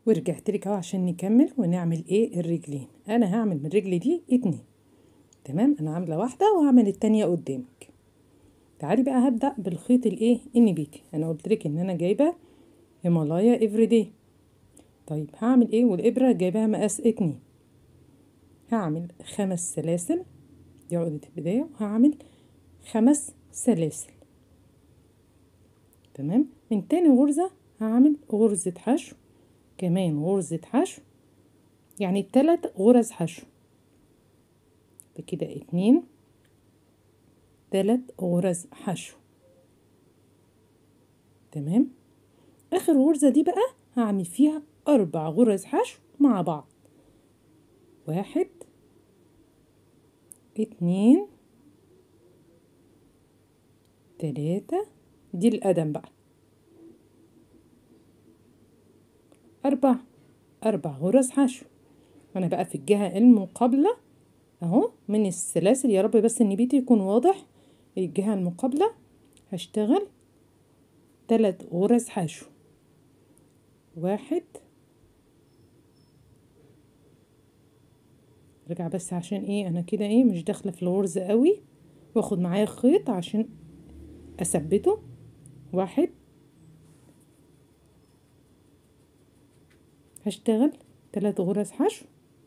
ورجعت لك اهو عشان نكمل ونعمل ايه الرجلين انا هعمل من الرجل دي اتنين تمام انا عامله واحده وهعمل التانية قدامك تعالي بقى هبدا بالخيط الايه النبيتي انا قلت لك ان انا جايبه هيمالايا افريدي طيب هعمل ايه والابره جايباها مقاس اتنين هعمل خمس سلاسل دي عقده البدايه وهعمل خمس سلاسل تمام من تاني غرزه هعمل غرزه حشو كمان غرزة حشو يعني تلات غرز حشو بكده اتنين تلات غرز حشو تمام اخر غرزة دي بقى هعمل فيها اربع غرز حشو مع بعض واحد اتنين تلاتة دي القدم بقى أربع أربع غرز حشو أنا بقى في الجهة المقابلة أهو من السلاسل يا رب بس النبيت يكون واضح الجهة المقابلة هشتغل تلات غرز حشو واحد رجع بس عشان ايه انا كده ايه مش داخله في الغرزه قوي واخد معايا خيط عشان اثبته واحد هشتغل تلات غرز حشو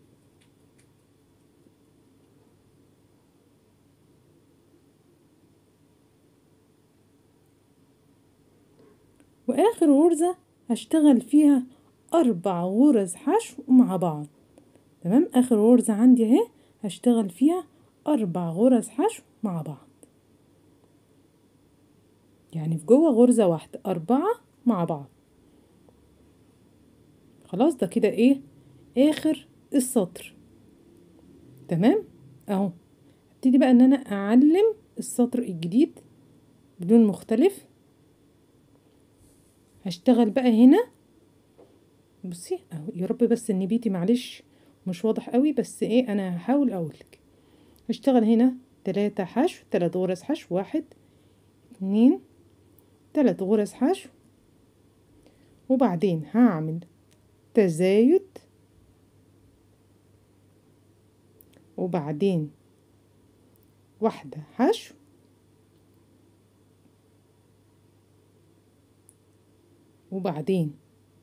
واخر غرزة هشتغل فيها اربع غرز حشو مع بعض تمام اخر غرزة عندي اهي هشتغل فيها اربع غرز حشو مع بعض يعني في جوه غرزة واحدة اربعة مع بعض خلاص ده كده ايه اخر السطر تمام اهو ابتدي بقى ان انا اعلم السطر الجديد بدون مختلف هشتغل بقى هنا بصي اهو يا رب بس النبيتي معلش مش واضح قوي بس ايه انا هحاول اقولك هشتغل هنا تلاتة حشو تلات غرز حشو واحد اتنين تلات غرز حشو وبعدين هعمل تزايد وبعدين واحدة حشو وبعدين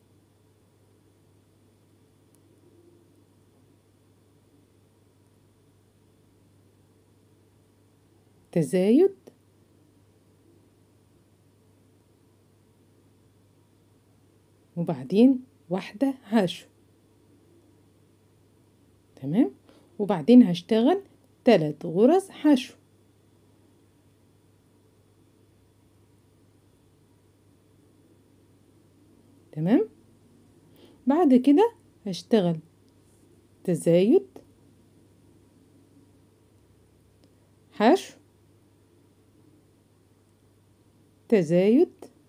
تزايد وبعدين واحدة حشو تمام وبعدين هشتغل تلات غرز حشو تمام بعد كده هشتغل تزايد حشو تزايد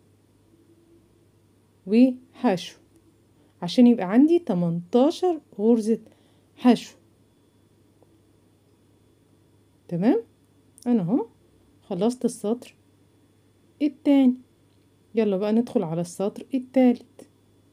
وحشو عشان يبقى عندي 18 غرزة حشو تمام انا اهو خلصت السطر التاني يلا بقى ندخل على السطر التالت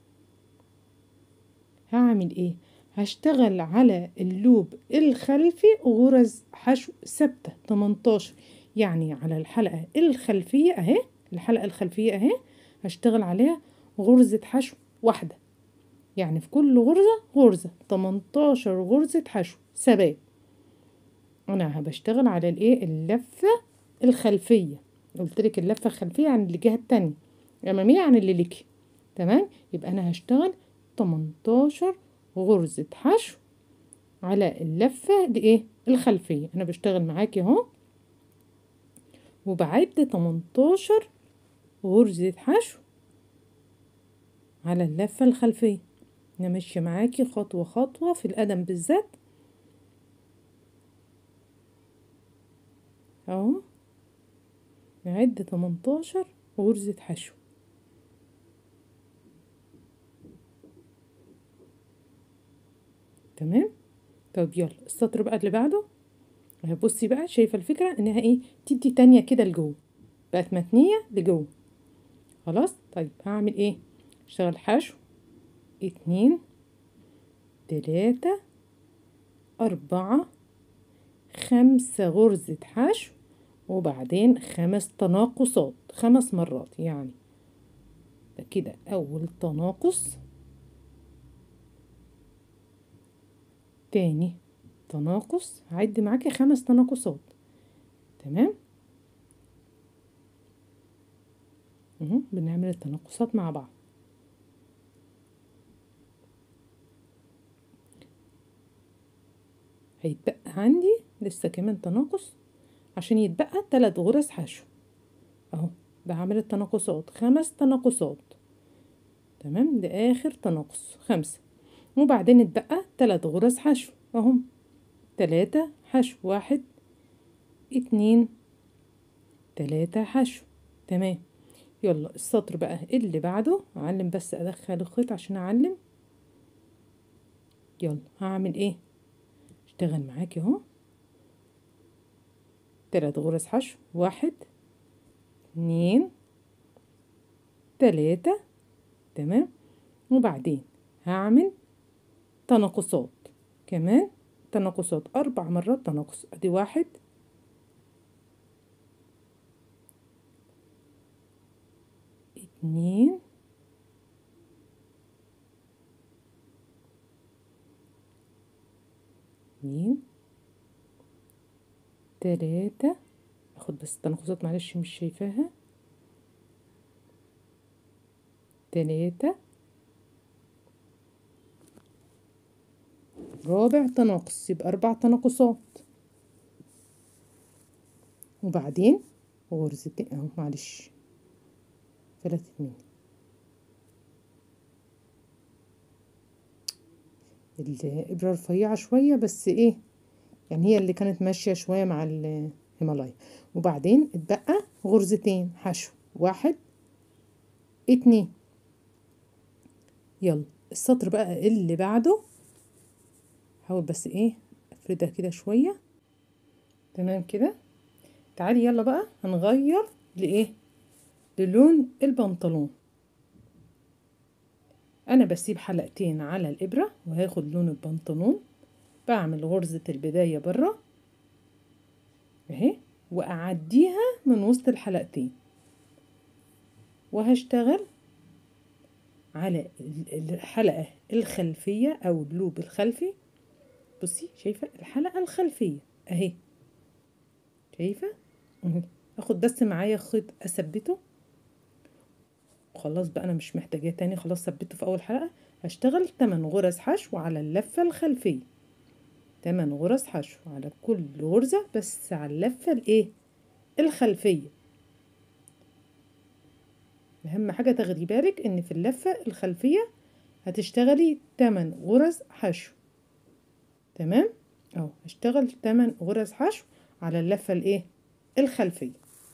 هعمل ايه هشتغل على اللوب الخلفي غرز حشو ثابتة 18 يعني على الحلقة الخلفية اهي الحلقة الخلفية اهي هشتغل عليها غرزة حشو واحدة يعني في كل غرزة غرزة 18 غرزة حشو ثبات انا بشتغل على الايه اللفة الخلفية قلت لك اللفة الخلفية عن الجهة التانية الأمامية عن اللي ليكي تمام يبقى أنا هشتغل 18 غرزة حشو على اللفة الايه الخلفية أنا بشتغل معاكي اهو وبعد 18 غرزة حشو على اللفة الخلفية أنا ماشية معاكي خطوة خطوة في القدم بالذات اهو نعد 18 غرزة حشو تمام طب يلا السطر بقى اللي بعده بصي بقى شايفة الفكرة انها ايه تدي تانية كده لجوه بقت متنية لجوه خلاص طيب هعمل ايه اشتغل حشو اتنين تلاتة أربعة خمسة غرزة حشو وبعدين خمس تناقصات خمس مرات يعني ده كده أول تناقص تاني تناقص هعد معاكي خمس تناقصات تمام اهو بنعمل التناقصات مع بعض هيتبقى عندي لسه كمان تناقص عشان يتبقى تلات غرز حشو اهو بعمل التناقصات خمس تناقصات تمام ده اخر تناقص خمسة وبعدين اتبقى تلات غرز حشو اهم تلاتة حشو واحد اتنين تلاتة حشو تمام يلا السطر بقى اللي بعده اعلم بس ادخل الخيط عشان اعلم يلا هعمل ايه اشتغل معاكي اهو تلات غرز حشو واحد اتنين تلاتة تمام وبعدين هعمل تناقصات كمان تناقصات أربع مرات تناقص أدي واحد اتنين اتنين تلاتة اخد بس التناقصات معلش مش شايفاها تلاتة رابع تناقص يبقى أربع تناقصات وبعدين غرزتين اهو معلش فلتت مني الإبرة رفيعة شوية بس ايه يعني هي اللي كانت ماشية شوية مع الهيمالايا وبعدين اتبقى غرزتين حشو واحد اتنين يلا السطر بقى اللي بعده حاول بس ايه افردها كده شوية تمام كده تعالي يلا بقى هنغير لايه للون البنطلون انا بسيب حلقتين على الابرة وهاخد لون البنطلون بعمل غرزة البداية برا اهي واعديها من وسط الحلقتين وهشتغل على الحلقة الخلفية او اللوب الخلفي بصي شايفة الحلقة الخلفية اهي شايفة اهي اخد بس معايا خيط اثبته خلاص بقى انا مش محتاجاه تاني خلاص ثبته في اول حلقة هشتغل 8 غرز حشو على اللفة الخلفية 8 غرز حشو على كل غرزة بس على اللفة الايه الخلفية اهم حاجة تاخدي بالك ان في اللفة الخلفية هتشتغلي 8 غرز حشو تمام اهو هشتغل 8 غرز حشو على اللفة الايه الخلفية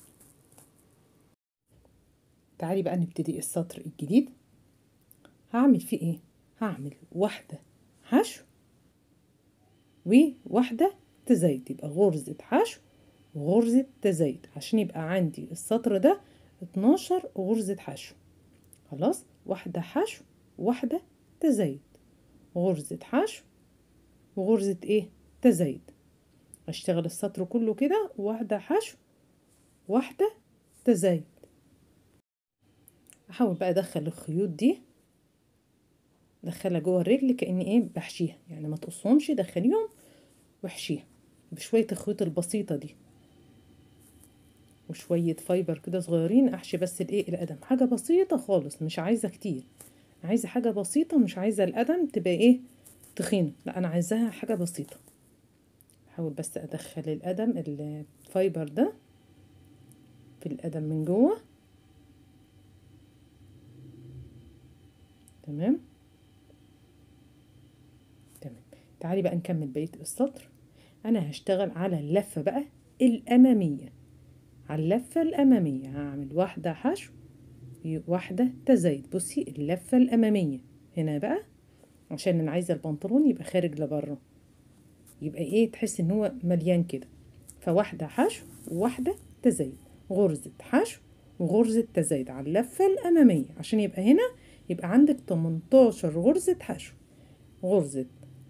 تعالي بقى نبتدي السطر الجديد هعمل فيه ايه هعمل واحدة حشو وواحدة تزايد يبقى غرزة حشو وغرزة تزايد عشان يبقى عندي السطر ده 12 غرزة حشو خلاص واحدة حشو واحدة تزايد غرزة حشو وغرزة ايه تزايد اشتغل السطر كله كده واحدة حشو واحدة تزايد احاول بقى ادخل الخيوط دي دخلها جوه الرجل كاني ايه بحشيها يعني ما تقصهمش دخليهم واحشيها بشويه الخيوط البسيطه دي وشويه فايبر كده صغيرين احشي بس الايه القدم حاجه بسيطه خالص مش عايزه كتير عايزه حاجه بسيطه مش عايزه القدم تبقى ايه تخينه لا انا عايزاها حاجه بسيطه احاول بس ادخل القدم الفايبر ده في القدم من جوه تمام تمام تعالي بقى نكمل بقيه السطر انا هشتغل على اللفه بقى الاماميه على اللفه الاماميه هعمل واحده حشو واحده تزايد بصي اللفه الاماميه هنا بقى عشان انا عايزه البنطلون يبقى خارج لبره يبقى ايه تحس ان هو مليان كده فواحده حشو وواحده تزايد غرزه حشو وغرزه تزايد على اللفه الاماميه عشان يبقى هنا يبقى عندك 18 غرزة حشو غرزة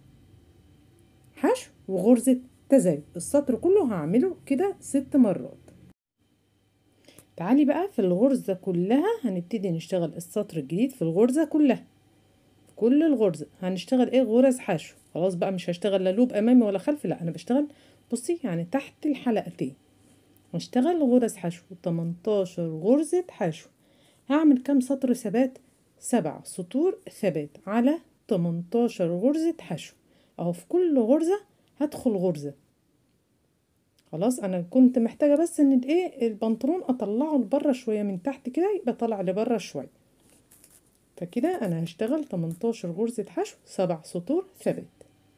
حشو وغرزة تزايد السطر كله هعمله كده ست مرات تعالي بقى في الغرزة كلها هنبتدي نشتغل السطر الجديد في الغرزة كلها في كل الغرزة هنشتغل ايه غرز حشو خلاص بقى مش هشتغل لا لوب امامي ولا خلفي لا انا بشتغل بصي يعني تحت الحلقتين هشتغل غرز حشو 18 غرزة حشو هعمل كام سطر ثبات سبع سطور ثبات على 18 غرزة حشو اهو في كل غرزة هدخل غرزة خلاص انا كنت محتاجة بس ان ايه البنطلون اطلعه لبره شوية من تحت كده يبقى طالع لبره شوية فكده انا هشتغل 18 غرزة حشو سبع سطور ثبات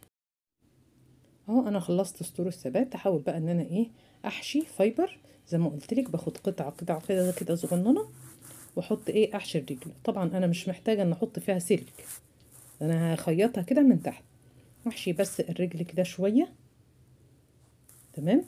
اهو انا خلصت سطور الثبات احاول بقى ان انا ايه احشي فايبر زي ما قلت لك باخد قطعة قطعة كده كده صغننة واحط ايه احشي الرجل طبعا انا مش محتاجة ان احط فيها سلك انا هخيطها كده من تحت احشي بس الرجل كده شوية تمام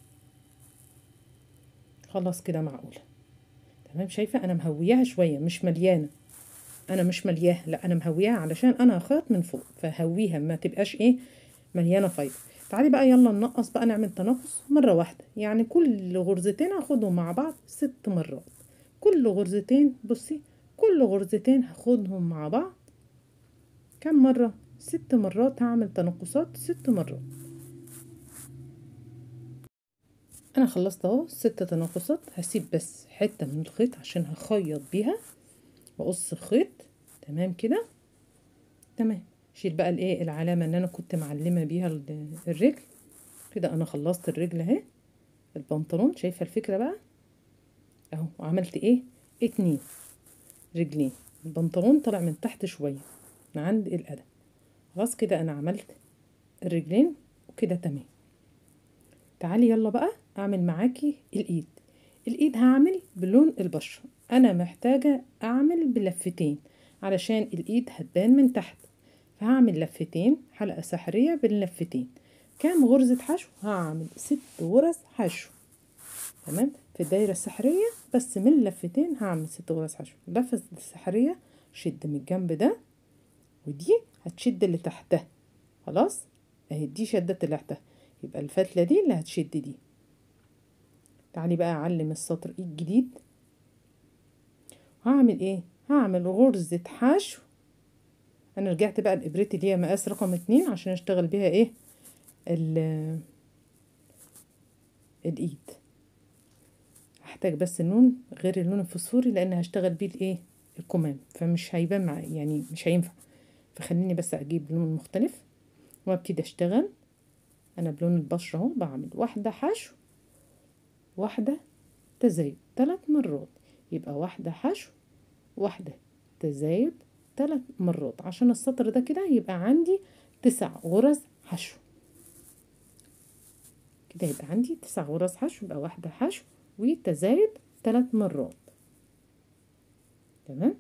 خلاص كده معقولة تمام شايفة انا مهوياها شوية مش مليانة انا مش ملياها لا انا مهوياها علشان انا هخيط من فوق فهويها ما تبقاش ايه مليانة فايبر تعالي بقى يلا ننقص بقى نعمل تناقص مرة واحدة يعني كل غرزتين هاخدهم مع بعض ست مرات كل غرزتين بصي كل غرزتين هاخدهم مع بعض كم مرة ست مرات هعمل تناقصات ست مرات انا خلصت اهو ست تناقصات هسيب بس حتة من الخيط عشان هخيط بيها واقص الخيط تمام كده تمام شيل بقى الايه العلامة اللي انا كنت معلمة بيها الرجل كده انا خلصت الرجل اهي البنطلون شايفة الفكرة بقى اهو وعملت ايه اتنين رجلين البنطلون طلع من تحت شوية من عند القدم خلاص كده انا عملت الرجلين وكده تمام تعالي يلا بقى اعمل معاكي الايد الايد هعمل بلون البشرة انا محتاجة اعمل بلفتين علشان الايد هتبان من تحت فهعمل لفتين حلقة سحرية باللفتين كام غرزة حشو هعمل ست غرز حشو تمام في الدايرة السحرية بس من لفتين هعمل ست غرز حشو اللفة السحرية شد من الجنب ده ودي هتشد اللي تحتها خلاص اهي دي شدت اللي تحتها يبقى الفتلة دي اللي هتشد دي تعالي بقى اعلم السطر الجديد هعمل ايه هعمل غرزة حشو انا رجعت بقى لابرتي اللي هي مقاس رقم اتنين عشان اشتغل بيها ايه الايد هحتاج بس اللون غير اللون الفسفوري لان هشتغل بيه الايه الكمام فمش هيبان مع يعني مش هينفع فخليني بس اجيب لون مختلف وابتدي اشتغل انا بلون البشرة اهو بعمل واحدة حشو واحدة تزايد ثلاث مرات يبقى واحدة حشو واحدة تزايد ثلاث مرات عشان السطر ده كده يبقى عندي تسع غرز حشو كده يبقى عندي تسع غرز حشو يبقى واحدة حشو وتزايد ثلاث مرات تمام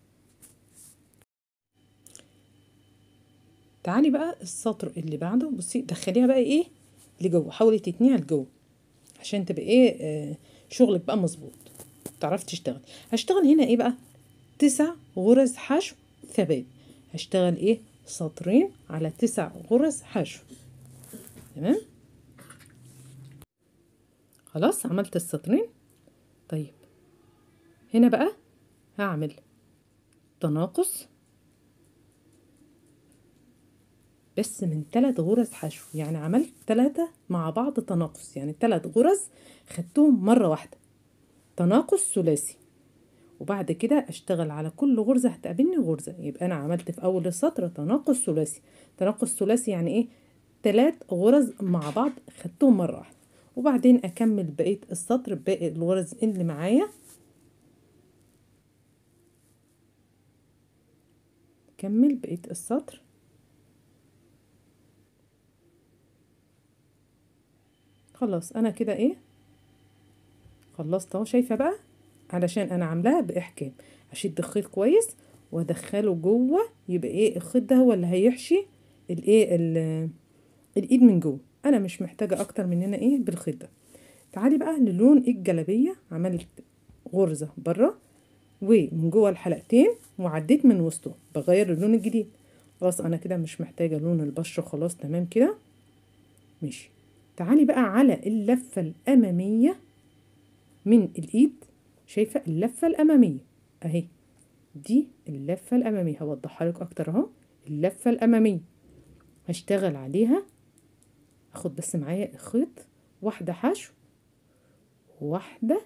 تعالي بقى السطر اللي بعده بصي دخليها بقى ايه لجوه حاولي تتنيها لجوه عشان تبقى ايه آه شغلك بقى مظبوط تعرفي تشتغلي هشتغل هنا ايه بقى تسع غرز حشو ثبات هشتغل ايه سطرين على تسع غرز حشو تمام خلاص عملت السطرين طيب هنا بقى هعمل تناقص بس من ثلاث غرز حشو يعني عملت ثلاثة مع بعض تناقص يعني ثلاث غرز خدتهم مرة واحدة تناقص ثلاثي وبعد كده اشتغل على كل غرزة هتقابلني غرزة يبقى انا عملت في اول السطر تناقص ثلاثي تناقص ثلاثي يعني ايه ثلاث غرز مع بعض خدتهم مرة واحدة وبعدين اكمل بقية السطر باقي الغرز اللي معايا كمل بقية السطر خلاص انا كده ايه خلصت اهو شايفه بقى علشان انا عاملاها باحكام اشد الخيط كويس وادخله جوه يبقى ايه الخيط ده هو اللي هيحشي الايه الايد من جوه انا مش محتاجه اكتر من هنا ايه بالخيط ده تعالي بقى للون الجلابيه عملت غرزه بره ومن جوه الحلقتين وعديت من وسطهم بغير اللون الجديد خلاص انا كده مش محتاجة لون البشرة خلاص تمام كده ماشي تعالي بقى على اللفة الأمامية من الإيد شايفة اللفة الأمامية أهي دي اللفة الأمامية هوضحها لك أكتر أهو اللفة الأمامية هشتغل عليها أخد بس معايا خيط واحدة حشو واحدة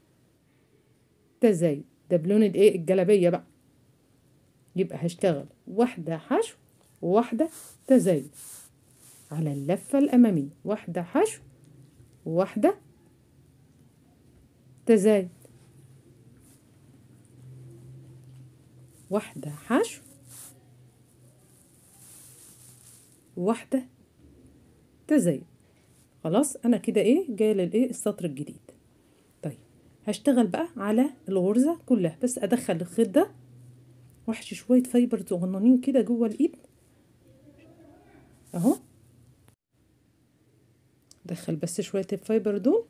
تزايد ده بلون الايه الجلابية بقى يبقى هشتغل واحدة حشو وواحدة تزايد على اللفة الأمامية واحدة حشو وواحدة تزايد واحدة حشو واحدة تزايد خلاص أنا كده إيه جاية للإيه السطر الجديد طيب هشتغل بقى على الغرزة كلها بس أدخل الخيط ده واحشي شوية فايبر صغننين كده جوه الإيد أهو دخل بس شوية الفايبر دول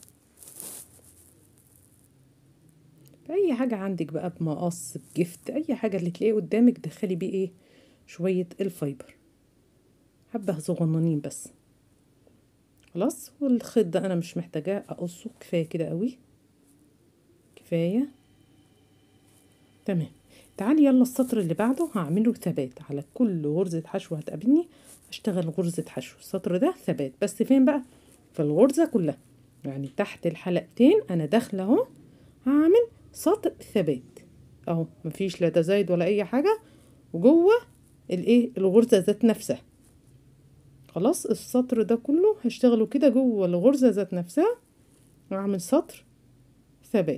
اي حاجة عندك بقى بمقص بجفت اي حاجة اللي تلاقيه قدامك دخلي بيه ايه شوية الفايبر حبة صغننين بس خلاص والخيط ده انا مش محتاجاه اقصه كفاية كده قوي كفاية تمام تعالي يلا السطر اللي بعده هعمله ثبات على كل غرزة حشو هتقابلني هشتغل غرزة حشو السطر ده ثبات بس فين بقى في الغرزة كلها يعني تحت الحلقتين انا داخلة اهو هعمل سطر ثبات اهو مفيش لا تزايد ولا اي حاجة وجوه الايه الغرزة ذات نفسها خلاص السطر ده كله هشتغله كده جوه الغرزة ذات نفسها واعمل سطر ثبات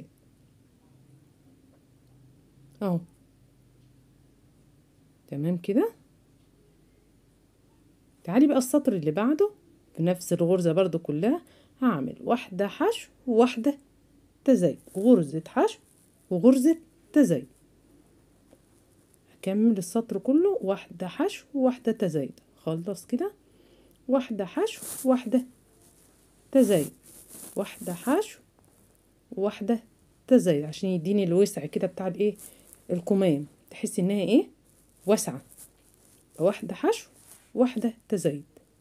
اهو تمام كده تعالي بقى السطر اللي بعده في نفس الغرزة برضو كلها هعمل واحدة حشو وواحدة تزايد غرزة حشو وغرزة تزايد هكمل السطر كله واحدة حشو وواحدة تزايد خلص كده واحدة حشو واحدة تزايد واحدة حشو وواحدة تزايد عشان يديني الوسع كده بتاع الايه الكمام تحسي انها ايه واسعة واحدة حشو واحدة تزايد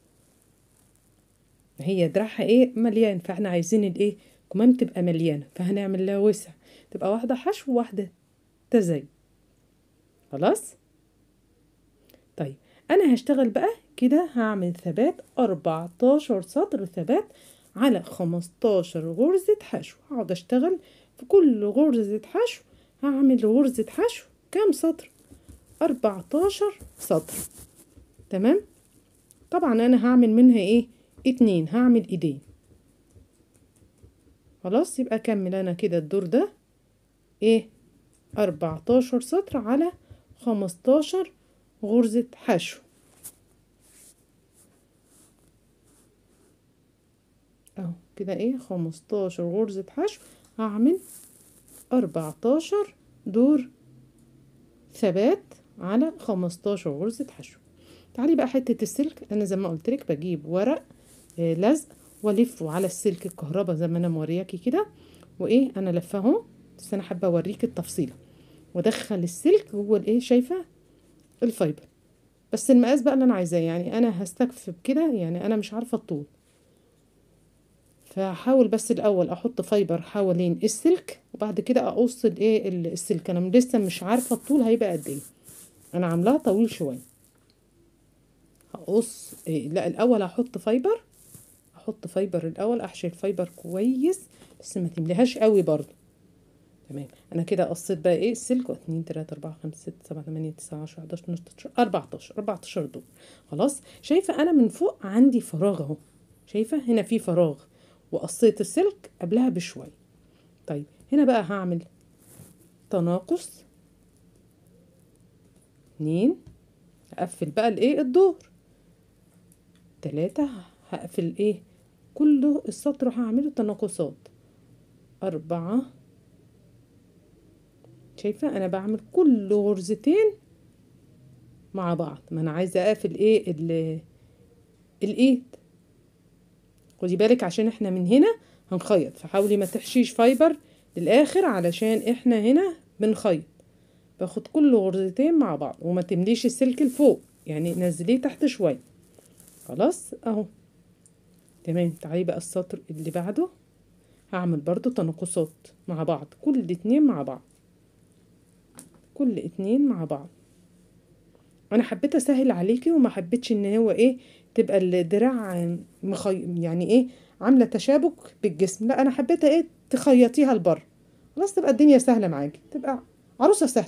هي دراعها ايه مليان فاحنا عايزين الايه كمام تبقى مليانة فهنعمل لها وسع تبقى واحدة حشو وواحدة تزايد خلاص طيب انا هشتغل بقى كده هعمل ثبات 14 سطر ثبات على 15 غرزة حشو هقعد اشتغل في كل غرزة حشو هعمل غرزة حشو كام سطر 14 سطر تمام طبعا انا هعمل منها ايه اتنين هعمل ايدين خلاص يبقى اكمل انا كده الدور ده ايه 14 سطر على 15 غرزة حشو اهو كده ايه 15 غرزة حشو هعمل 14 دور ثبات على 15 غرزة حشو تعالي بقى حتة السلك انا زي ما قلت لك بجيب ورق آه لزق والفه على السلك الكهرباء زي ما انا مورياكي كده وايه انا لفه اهو بس انا حابه اوريك التفصيله وادخل السلك جوه الايه شايفه الفايبر بس المقاس بقى اللي انا عايزاه يعني انا هستكفي بكده يعني انا مش عارفه الطول فهحاول بس الاول احط فايبر حوالين السلك وبعد كده اقص الايه السلك انا لسه مش عارفه الطول هيبقى قد ايه انا عاملاه طويل شويه هقص إيه لا الاول هحط فايبر احط فايبر الاول احشي الفايبر كويس بس ما تمليهاش قوي برضو تمام انا كده قصيت بقى ايه السلك 2 3 4 5 6 7 8 9 10 11 12 13 14 14 دول خلاص شايفه انا من فوق عندي فراغ اهو شايفه هنا في فراغ وقصيت السلك قبلها بشويه طيب هنا بقى هعمل تناقص اتنين هقفل بقى الايه الدور تلاتة هقفل ايه كله السطر هعمله تناقصات أربعة شايفة أنا بعمل كل غرزتين مع بعض ما أنا عايزة أقفل إيه الإيد خدي بالك عشان إحنا من هنا هنخيط فحاولي ما تحشيش فايبر للآخر علشان إحنا هنا بنخيط باخد كل غرزتين مع بعض وما تمليش السلك لفوق يعني نزليه تحت شويه خلاص اهو تمام تعالي بقى السطر اللي بعده هعمل برضو تناقصات مع بعض كل اتنين مع بعض كل اتنين مع بعض انا حبيت اسهل عليكي وما حبيتش ان هو ايه تبقى الدراع مخي... يعني ايه عامله تشابك بالجسم لا انا حبيتها ايه تخيطيها لبره خلاص تبقى الدنيا سهله معاكي تبقى عروسه سهله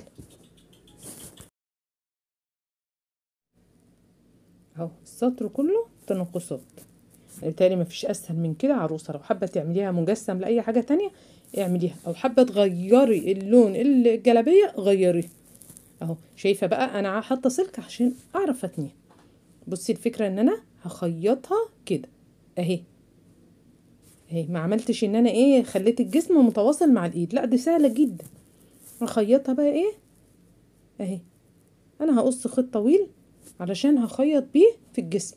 اهو السطر كله تناقصات بالتالي مفيش اسهل من كده عروسه لو حابه تعمليها مجسم لاي حاجه تانية اعمليها او حابه تغيري اللون الجلابيه غيريه اهو شايفه بقى انا حاطه سلك عشان اعرف اتنيه بصي الفكره ان انا هخيطها كده اهي اهي ما عملتش ان انا ايه خليت الجسم متواصل مع الايد لا دي سهله جدا هخيطها بقى ايه اهي انا هقص خيط طويل علشان هخيط بيه في الجسم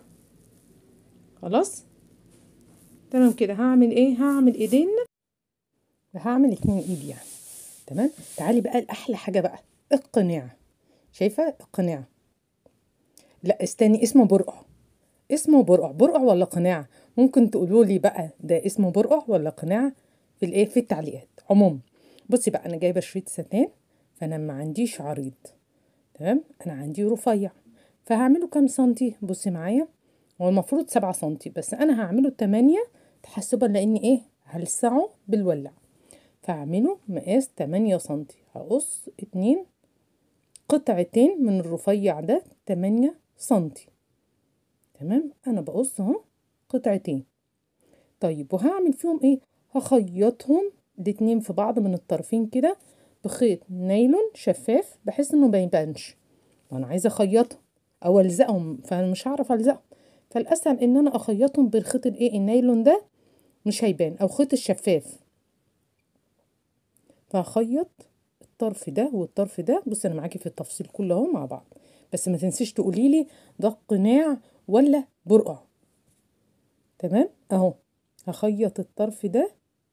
خلاص تمام كده هعمل ايه هعمل ايدين هعمل اتنين ايد يعني تمام تعالي بقى الاحلى حاجه بقى القناع شايفه القناع لا استني اسمه برقع اسمه برقع برقع ولا قناع ممكن تقولوا لي بقى ده اسمه برقع ولا قناع في الايه في التعليقات عموما بصي بقى انا جايبه شريط ستان فانا ما عنديش عريض تمام انا عندي رفيع فهعمله كام سنتي بصي معايا هو المفروض سبعة سنتي بس انا هعمله تمانية تحسبا لاني ايه هلسعه بالولع فهعمله مقاس تمانية سنتي هقص اتنين قطعتين من الرفيع ده تمانية سنتي تمام انا بقص اهو قطعتين طيب وهعمل فيهم ايه هخيطهم الاتنين في بعض من الطرفين كده بخيط نايلون شفاف بحيث انه ما يبانش وانا عايزه اخيطهم او الزقهم فانا مش هعرف الزقهم فالاسهل ان انا اخيطهم بالخيط الايه النايلون ده مش هيبان او خيط الشفاف فهخيط الطرف ده والطرف ده بص انا معاكي في التفصيل كله اهو مع بعض بس ما تنسيش تقولي لي ده قناع ولا برقع تمام اهو هخيط الطرف ده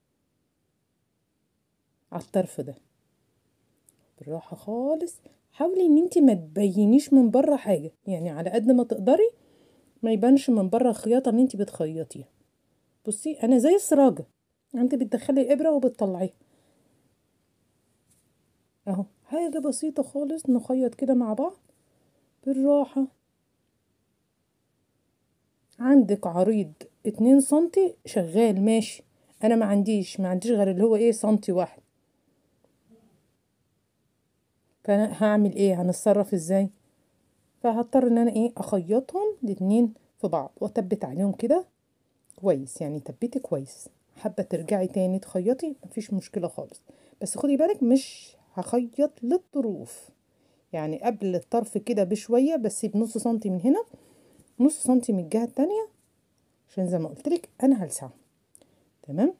على الطرف ده بالراحة خالص حاولي ان انت ما تبينيش من بره حاجة يعني على قد ما تقدري ما يبانش من بره الخياطة اللي انت بتخيطيها بصي انا زي السراجة انت بتدخلي الابرة وبتطلعيها اهو حاجة بسيطة خالص نخيط كده مع بعض بالراحة عندك عريض اتنين سنتي شغال ماشي انا ما عنديش ما عنديش غير اللي هو ايه سنتي واحد فانا هعمل ايه هنتصرف ازاي فهضطر ان انا ايه اخيطهم الاتنين في بعض واتبت عليهم كده كويس يعني تبتي كويس حابه ترجعي تاني تخيطي مفيش مشكله خالص بس خدي بالك مش هخيط للطروف يعني قبل الطرف كده بشويه بس بنص سنتي من هنا نص سنتي من الجهه التانية عشان زي ما قلتلك انا هلسعه تمام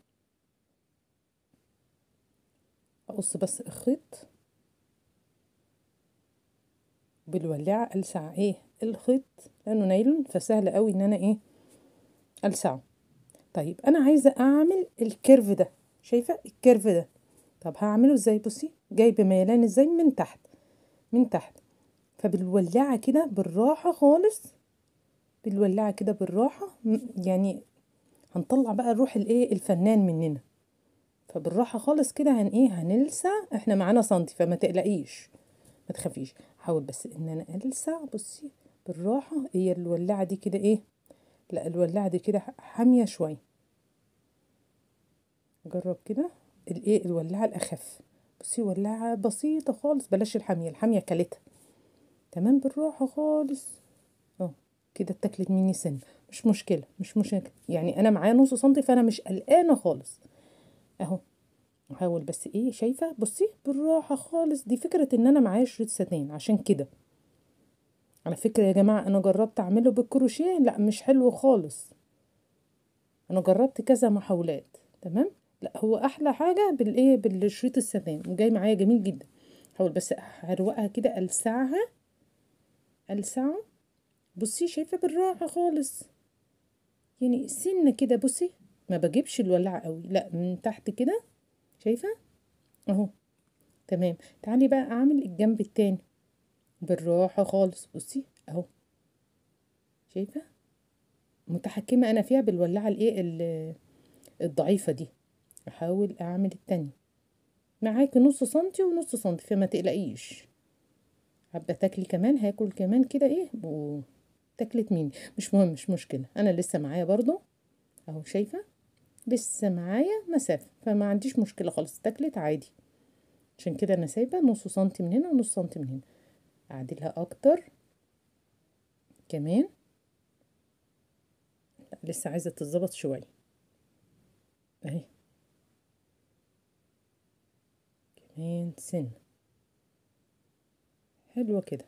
اقص بس الخيط بالولاعة ألسع ايه الخيط لأنه نايلون فسهل قوي ان انا ايه ألسعه طيب انا عايزة اعمل الكيرف ده شايفة الكيرف ده طب هعمله ازاي بصي جايبة ميلان ازاي من تحت من تحت فبالولاعة كده بالراحة خالص بالولاعة كده بالراحة يعني هنطلع بقى روح الايه الفنان مننا فبالراحة خالص كده هن ايه هنلسع احنا معانا سنتي فما تقلقيش ما تخافيش حاول بس ان انا السع بصي بالراحه هي الولاعه دي كده ايه لا الولاعه دي كده حاميه شويه جرب كده الايه الولاعه الاخف بصي ولاعه بسيطه خالص بلاش الحاميه الحاميه كلتها تمام بالراحه خالص اه كده اتاكلت مني سن مش مشكله مش مشكله يعني انا معايا نص سنتي فانا مش قلقانه خالص اهو احاول بس ايه شايفه بصي بالراحه خالص دي فكره ان انا معايا شريط ستان عشان كده على فكره يا جماعه انا جربت اعمله بالكروشيه لا مش حلو خالص انا جربت كذا محاولات تمام لا هو احلى حاجه بالايه بالشريط الستان وجاي معايا جميل جدا حاول بس اروقها كده السعها السعه بصي شايفه بالراحه خالص يعني سنه كده بصي ما بجيبش الولاعه قوي لا من تحت كده شايفه اهو تمام تعالي بقى اعمل الجنب التاني بالراحة خالص بصي اهو شايفة متحكمة انا فيها بالولاعة الايه ال- الضعيفة دي احاول اعمل التانية معاكي نص سنتي ونص سنتي فما تقلقيش حابة تاكلي كمان هاكل كمان كده ايه وتاكلت مين مش مهم مش مشكلة انا لسه معايا برضو اهو شايفة لسه معايا مسافة فما عنديش مشكلة خالص تاكلت عادي عشان كده انا سايبة نص سنتي من هنا ونص سنتي من هنا اعدلها اكتر كمان لا لسه عايزة تتظبط شوية اهي كمان سن حلوة كده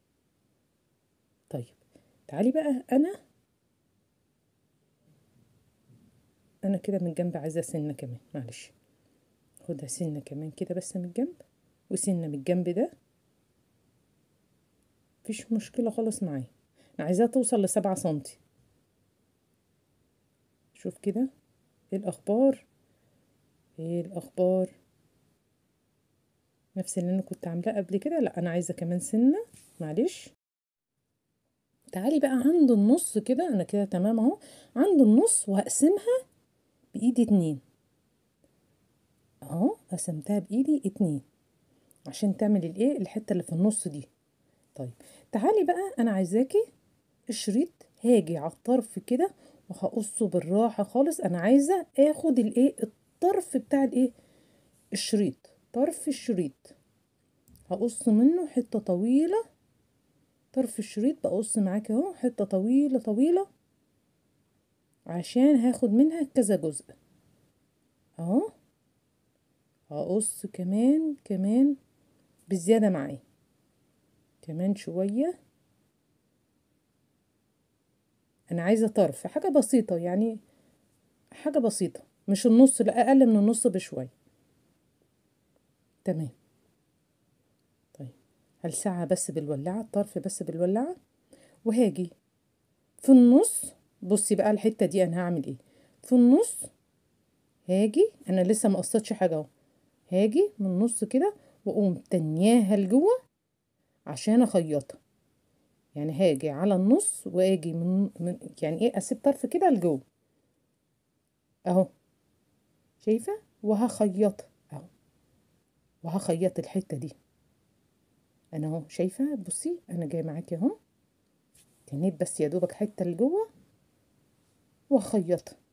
طيب تعالي بقى انا انا كده من الجنب عايزة سنة كمان معلش خدها سنة كمان كده بس من الجنب وسنة من الجنب ده مفيش مشكلة خالص معايا انا عايزاها توصل لسبعة سنتي شوف كده ايه الاخبار ايه الاخبار نفس اللي انا كنت عاملاه قبل كده لا انا عايزه كمان سنه معلش تعالي بقى عند النص كده انا كده تمام اهو عند النص وهقسمها بايدي اتنين اهو قسمتها بايدي اتنين عشان تعمل الايه الحته اللي في النص دي طيب تعالي بقى انا عايزاكي الشريط هاجي على الطرف كده وهقصه بالراحه خالص انا عايزه اخد الايه الطرف بتاع الايه الشريط طرف الشريط هقص منه حته طويله طرف الشريط بقص معاكي اهو حته طويله طويله عشان هاخد منها كذا جزء اهو هقص كمان كمان بالزياده معايا كمان شويه انا عايزه طرف حاجه بسيطه يعني حاجه بسيطه مش النص لا اقل من النص بشويه تمام طيب هلسعها بس بالولاعه الطرف بس بالولاعه وهاجي في النص بصي بقى الحته دي انا هعمل ايه في النص هاجي انا لسه ما قصيتش حاجه اهو هاجي من النص كده واقوم تنياها لجوه عشان اخيطها يعني هاجي على النص واجي من, من يعني ايه اسيب طرف كده لجوه اهو شايفه وهخيطها اهو وهخيط الحته دي انا اهو شايفه بصي انا جايه معاكي اهو تنيت بس يا دوبك حته لجوه وهخيطها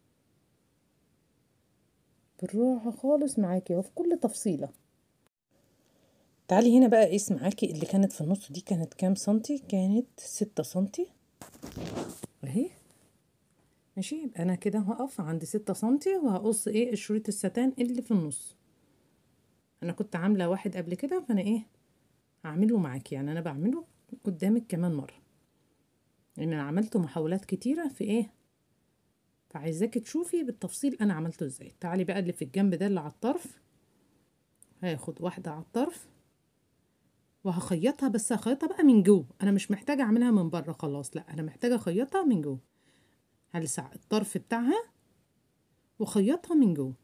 بالراحه خالص معاكي اهو في كل تفصيله تعالي هنا بقى قيس معاكي اللي كانت في النص دي كانت كام سنتي كانت ستة سنتي اهي ماشي يبقى انا كده هقف عند ستة سنتي وهقص ايه الشريط الستان اللي في النص انا كنت عامله واحد قبل كده فانا ايه هعمله معاكي يعني انا بعمله قدامك كمان مره لان انا عملته محاولات كتيره في ايه فعايزاكي تشوفي بالتفصيل انا عملته ازاي تعالي بقى اللي في الجنب ده اللي على الطرف هاخد واحده على الطرف وهخيطها بس هخيطها بقى من جوه انا مش محتاجه اعملها من بره خلاص لا انا محتاجه اخيطها من جوه هلسع الطرف بتاعها وخيطها من جوه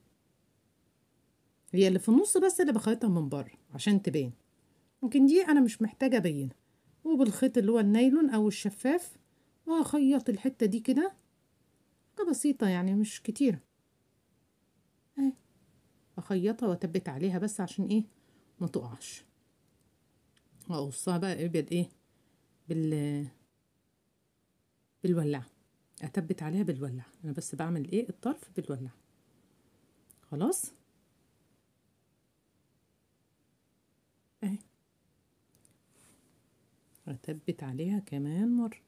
هي اللي في النص بس اللي بخيطها من بره عشان تبان لكن دي انا مش محتاجه ابينها وبالخيط اللي هو النايلون او الشفاف وهخيط الحته دي كده حاجه بسيطه يعني مش كتير اهي اخيطها واتبت عليها بس عشان ايه ما تقعش واقصها بقى ابيض ايه بال بالولاعة اتبت عليها بالولاعة انا بس بعمل ايه الطرف بالولاعة خلاص اهي اتبت عليها كمان مرة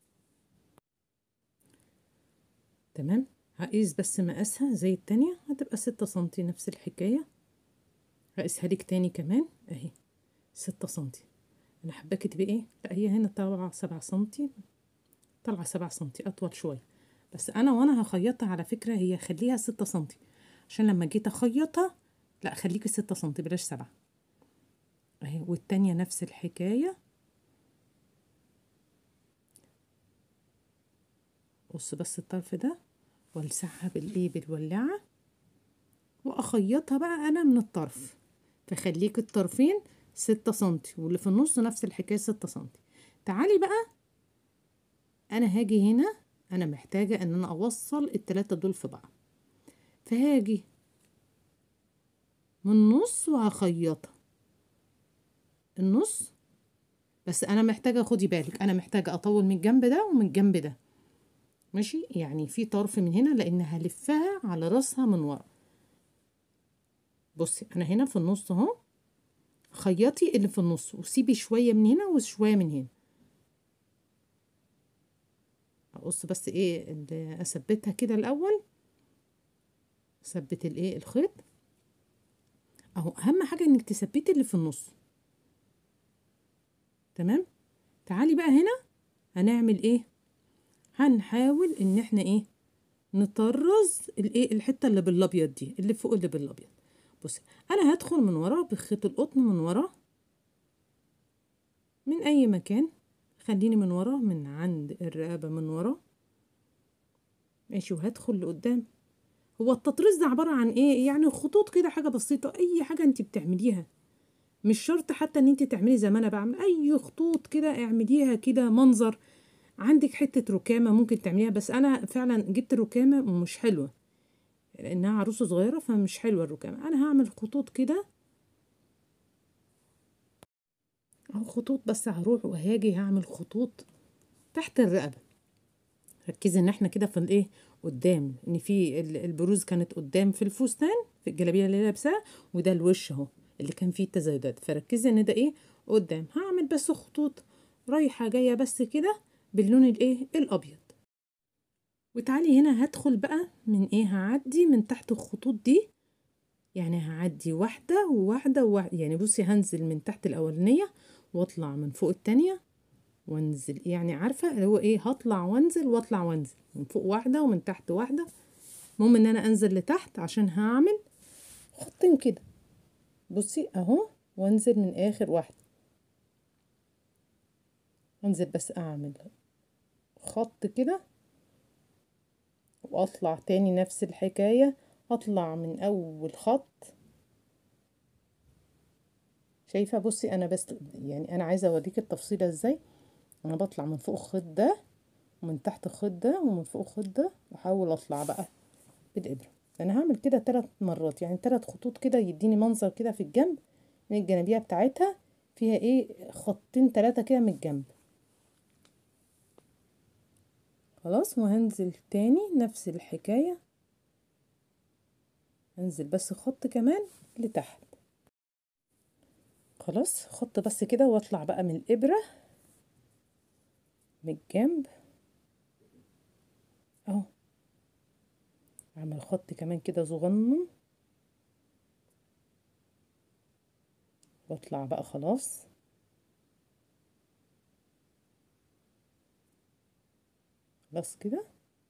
تمام هقيس بس مقاسها زي التانية هتبقى ستة سنتي نفس الحكاية هقيسها لك تاني كمان اهي ستة سنتي انا حباكي تبقى ايه لا هي هنا طالعه سبعة سنتي طالعه سبعة سنتي اطول شويه بس انا وانا هخيطها على فكره هي خليها ستة سنتي عشان لما جيت اخيطها لا خليكي ستة سنتي بلاش سبعة اهي والتانية نفس الحكايه قص بس الطرف ده والسعها بالايه بالولاعه واخيطها بقى انا من الطرف فخليك الطرفين ستة سنتي واللي في النص نفس الحكاية ستة سنتي تعالي بقى انا هاجي هنا انا محتاجة ان انا اوصل التلاتة دول في بعض فهاجي من النص وهخيطها النص بس انا محتاجة خدي بالك انا محتاجة اطول من الجنب ده ومن الجنب ده ماشي يعني في طرف من هنا لان هلفها على راسها من ورا بصي انا هنا في النص اهو خيطي اللي في النص وسيبي شوية من هنا وشوية من هنا اقص بس ايه اللي اثبتها كده الاول اثبت الايه الخيط اهو اهم حاجة انك تثبتي اللي في النص تمام تعالي بقى هنا هنعمل ايه هنحاول ان احنا ايه نطرز الايه الحته اللي بالابيض دي اللي فوق اللي بالابيض بصي انا هدخل من وراه بخيط القطن من وراه من اي مكان خليني من وراه من عند الرقبه من وراه ماشي وهدخل لقدام هو التطريز ده عباره عن ايه يعني خطوط كده حاجه بسيطه اي حاجه انت بتعمليها مش شرط حتى ان انت تعملي زي ما انا بعمل اي خطوط كده اعمليها كده منظر عندك حتة ركامة ممكن تعمليها بس انا فعلا جبت ركامة مش حلوة لانها عروسة صغيرة فمش حلوة الركامة انا هعمل خطوط كده اهو خطوط بس هروح وهاجي هعمل خطوط تحت الرقبة ركزي ان احنا كده في الايه قدام ان في البروز كانت قدام في الفستان في الجلابيه اللي لابساها وده الوش اهو اللي كان فيه التزايدات فركزي ان ده ايه قدام هعمل بس خطوط رايحه جايه بس كده باللون الايه الابيض وتعالي هنا هدخل بقى من ايه هعدي من تحت الخطوط دي يعني هعدي واحدة وواحدة وواحدة يعني بصي هنزل من تحت الأولانية واطلع من فوق التانية وانزل يعني عارفة اللي هو ايه هطلع وانزل واطلع وانزل من فوق واحدة ومن تحت واحدة المهم ان انا انزل لتحت عشان هعمل خطين كده بصي اهو وانزل من اخر واحدة انزل بس اعمل خط كده واطلع تاني نفس الحكاية اطلع من اول خط شايفة بصي انا بس يعني انا عايزة اوريك التفصيلة ازاي انا بطلع من فوق الخيط ده ومن تحت الخيط ده ومن فوق الخيط ده واحاول اطلع بقى بالابرة انا هعمل كده ثلاث مرات يعني ثلاث خطوط كده يديني منظر كده في الجنب من الجنبية بتاعتها فيها ايه خطين ثلاثة كده من الجنب خلاص وهنزل تاني نفس الحكاية هنزل بس خط كمان لتحت خلاص خط بس كده واطلع بقى من الابرة من الجنب اهو اعمل خط كمان كده صغنن واطلع بقى خلاص بس كده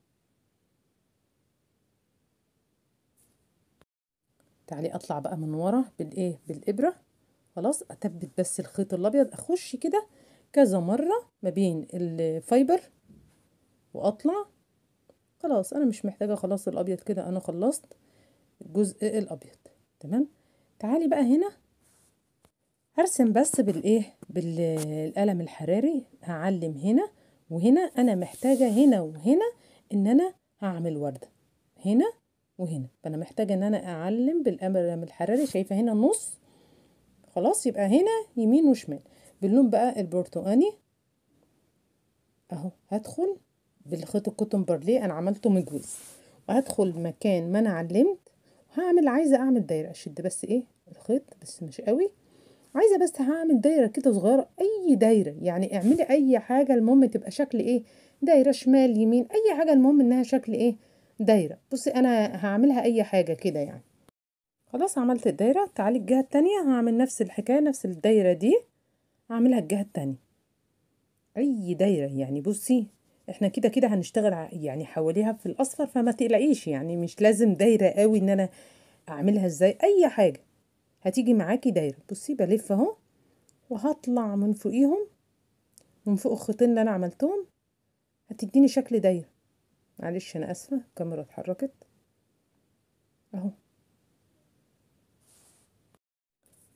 تعالي اطلع بقى من ورا بالايه بالابره خلاص اثبت بس الخيط الابيض اخش كده كذا مره ما بين الفايبر واطلع خلاص انا مش محتاجه خلاص الابيض كده انا خلصت الجزء الابيض تمام تعالي بقى هنا هرسم بس بالايه بالقلم الحراري هعلم هنا وهنا انا محتاجه هنا وهنا ان انا هعمل ورده هنا وهنا فانا محتاجه ان انا اعلم بالقلم الحراري شايفه هنا النص خلاص يبقى هنا يمين وشمال باللون بقى البرتقاني اهو هدخل بالخيط الكوتون بارليه انا عملته مجوز وهدخل مكان ما انا علمت وهعمل عايزه اعمل دايره اشد بس ايه الخيط بس مش قوي عايزه بس هعمل دايره كده صغيره اي دايره يعني اعملي اي حاجه المهم تبقى شكل ايه دايره شمال يمين اي حاجه المهم انها شكل ايه دايره بصي انا هعملها اي حاجه كده يعني خلاص عملت الدايره تعالي الجهه التانية هعمل نفس الحكايه نفس الدايره دي هعملها الجهه التانية اي دايره يعني بصي احنا كده كده هنشتغل يعني حواليها في الاصفر فما تقلقيش يعني مش لازم دايره قوي ان انا اعملها ازاي اي حاجه هتيجي معاكي دايره بصي بلف اهو وهطلع من فوقيهم من فوق الخيطين اللي انا عملتهم هتديني شكل دايره معلش انا اسفه الكاميرا اتحركت اهو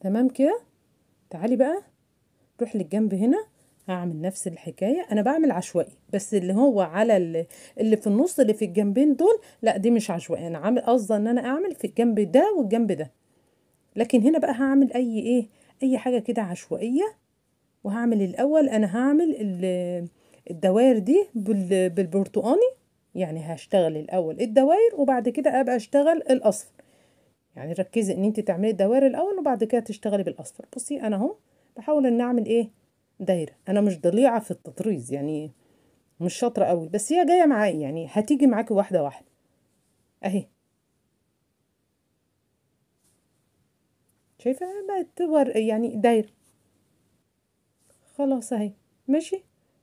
تمام كده تعالي بقى روح للجنب هنا هعمل نفس الحكاية أنا بعمل عشوائي بس اللي هو على اللي في النص اللي في الجنبين دول لا دي مش عشوائي أنا عامل قصدي إن أنا أعمل في الجنب ده والجنب ده لكن هنا بقى هعمل أي إيه أي حاجة كده عشوائية وهعمل الأول أنا هعمل الدوائر دي بالبرتقاني يعني هشتغل الأول الدوائر وبعد كده أبقى أشتغل الأصفر يعني ركزي إن أنت تعملي الدوائر الأول وبعد كده تشتغلي بالأصفر بصي أنا أهو بحاول إن أعمل إيه دايرة أنا مش ضليعة في التطريز يعني مش شاطرة قوي بس هي جاية معايا يعني هتيجي معاكي واحدة واحدة أهي شايفة بقت ور يعني دايرة خلاص اهي ماشي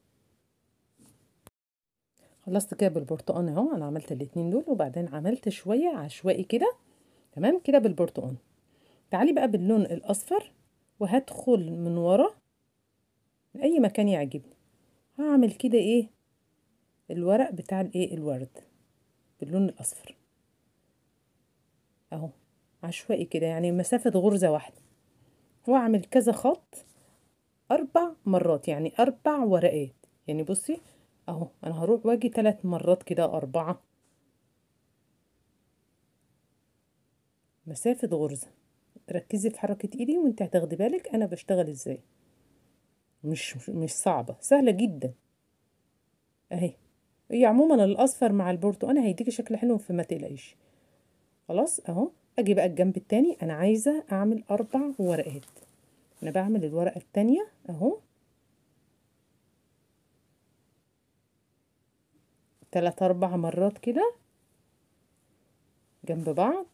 خلصت كده بالبرتقان اهو انا عملت الاتنين دول وبعدين عملت شوية عشوائي كده تمام كده بالبرتقان تعالي بقى باللون الاصفر وهدخل من ورا من اي مكان يعجبني هعمل كده ايه الورق بتاع الايه الورد باللون الاصفر اهو عشوائي كده يعني مسافة غرزة واحدة واعمل كذا خط اربع مرات يعني اربع ورقات يعني بصي اهو انا هروح واجي ثلاث مرات كده اربعة مسافة غرزة ركزي في حركة ايدي وانت هتاخدي بالك انا بشتغل ازاي مش مش صعبة سهلة جدا اهي هي عموما الاصفر مع البرتقاني هيديكي شكل حلو فما تقلقيش خلاص اهو اجي بقى الجنب التاني انا عايزة اعمل اربع ورقات انا بعمل الورقة التانية اهو تلات اربع مرات كده جنب بعض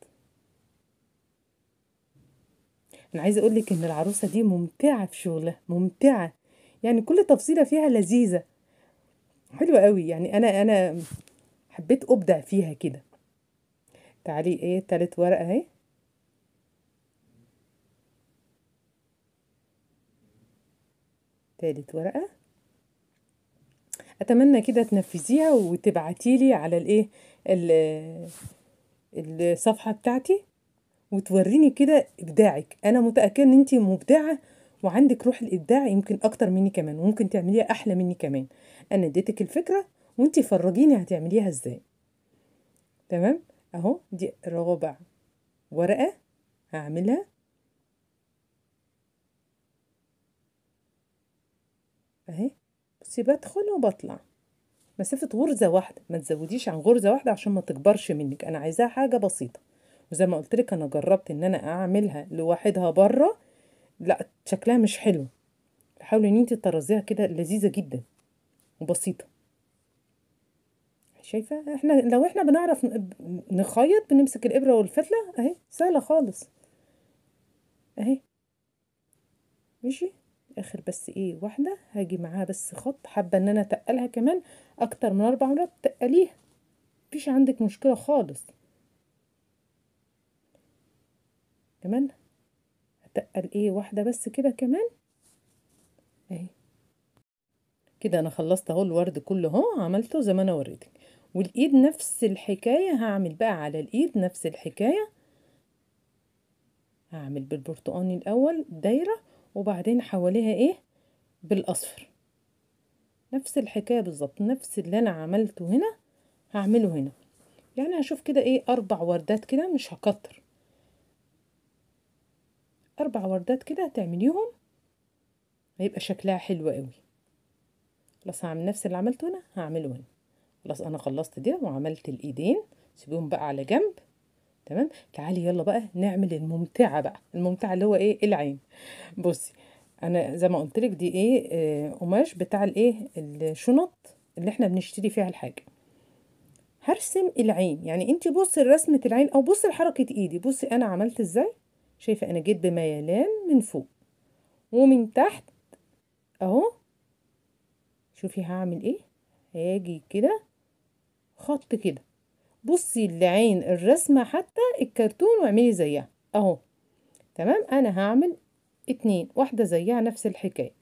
انا عايزه اقول لك ان العروسه دي ممتعه في شغلها ممتعه يعني كل تفصيله فيها لذيذه حلوه قوي يعني انا انا حبيت ابدع فيها كده تعالي ايه تالت ورقه اهي تالت ورقه اتمنى كده تنفذيها وتبعتيلي على الايه الصفحه بتاعتي وتوريني كده ابداعك انا متاكده ان انت مبدعه وعندك روح الابداع يمكن اكتر مني كمان وممكن تعمليها احلى مني كمان انا اديتك الفكره وانت فرجيني هتعمليها ازاي تمام اهو دي رابع ورقه هعملها اهي بصي بدخل وبطلع مسافة غرزة واحدة ما تزوديش عن غرزة واحدة عشان ما تكبرش منك انا عايزاها حاجة بسيطة وزي ما قلت لك انا جربت ان انا اعملها لوحدها بره لا شكلها مش حلو حاولي ان انت تطرزيها كده لذيذة جدا وبسيطة شايفة احنا لو احنا بنعرف نخيط بنمسك الابرة والفتلة اهي سهلة خالص اهي ماشي اخر بس ايه واحدة هاجي معاها بس خط حابة ان انا اتقلها كمان اكتر من اربع مرات تقليها مفيش عندك مشكلة خالص كمان هتقل ايه واحدة بس كده كمان اهي كده انا خلصت اهو الورد كله اهو عملته زي ما انا وريتك والايد نفس الحكاية هعمل بقى على الايد نفس الحكاية هعمل بالبرتقاني الاول دايرة وبعدين حواليها ايه بالاصفر نفس الحكاية بالظبط نفس اللي انا عملته هنا هعمله هنا يعني هشوف كده ايه اربع وردات كده مش هكتر اربع وردات كده هتعمليهم هيبقى شكلها حلو قوي خلاص هعمل نفس اللي عملته هنا هعمله هنا خلاص انا خلصت دي وعملت الايدين سيبيهم بقى على جنب تمام تعالي يلا بقى نعمل الممتعه بقى الممتعه اللي هو ايه العين بصي انا زي ما قلت لك دي ايه آه قماش بتاع الايه الشنط اللي احنا بنشتري فيها الحاجه هرسم العين يعني انت بصي رسمه العين او بصي لحركه ايدي بصي انا عملت ازاي شايفه انا جيت بميلان من فوق ومن تحت اهو شوفي هعمل ايه هاجي كده خط كده بصي العين الرسمة حتى الكرتون واعملي زيها اهو تمام انا هعمل اتنين واحدة زيها نفس الحكاية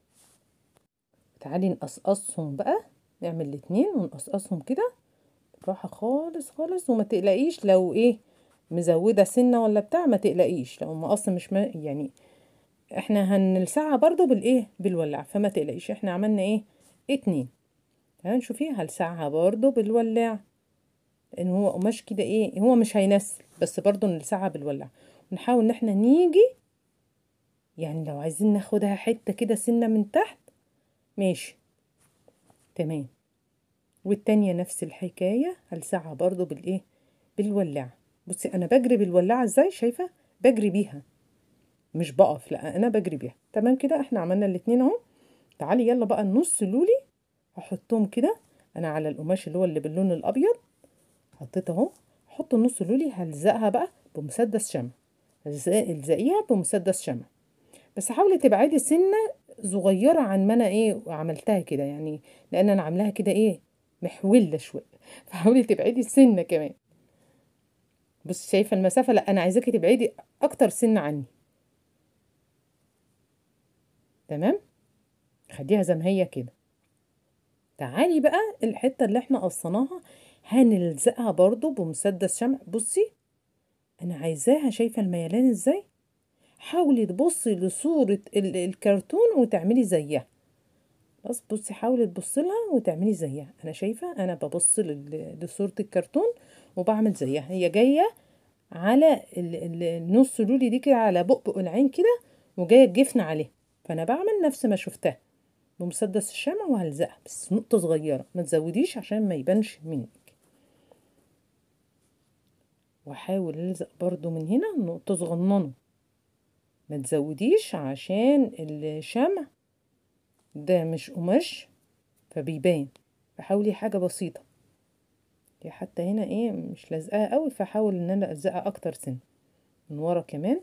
تعالي نقصقصهم بقى نعمل الاتنين ونقصقصهم كده بالراحة خالص خالص وما تقلقيش لو ايه مزوده سنه ولا بتاع ما تقلقيش لو المقص مش ما يعني احنا هنلسعها برضو بالايه بالولاع فما تقلقيش احنا عملنا ايه اتنين تمام شوفي هلسعها برضو بالولاع لان هو قماش كده ايه هو مش هينسل بس برضو نلسعها بالولاع ونحاول ان احنا نيجي يعني لو عايزين ناخدها حته كده سنه من تحت ماشي تمام والتانية نفس الحكاية هلسعها برضو بالايه بالولاعة بصي انا بجري بالولاعة ازاي شايفة بجري بيها مش بقف لا انا بجري بيها تمام كده احنا عملنا الاتنين اهو تعالي يلا بقى النص لولي هحطهم كده انا على القماش اللي هو اللي باللون الابيض حطيت اهو احط النص لولي هلزقها بقى بمسدس شمع الزقيها بمسدس شمع بس حاولي تبعدي سنه صغيره عن ما انا ايه عملتها كده يعني لان انا عاملاها كده ايه محوله شويه فحاولي تبعدي السنه كمان بص شايفه المسافه لا انا عايزاكي تبعدي اكتر سنه عني تمام خديها زي ما هي كده تعالي بقى الحته اللي احنا قصيناها هنلزقها برضو بمسدس شمع بصي انا عايزاها شايفه الميلان ازاي حاولي تبصي لصورة الكرتون وتعملي زيها بس بصي حاولي تبصي لها وتعملي زيها انا شايفة انا ببص لصورة الكرتون وبعمل زيها هي جاية على النص لولي دي كده على بقبق العين كده وجاية الجفن عليه فانا بعمل نفس ما شفتها بمسدس الشمع وهلزقها بس نقطة صغيرة ما تزوديش عشان ما يبانش منك واحاول الزق برضو من هنا نقطة صغننة ما تزوديش عشان الشمع ده مش قماش فبيبان فحاولي حاجة بسيطة دي حتى هنا ايه مش لازقاها قوي فحاول ان انا الزقها اكتر سن من ورا كمان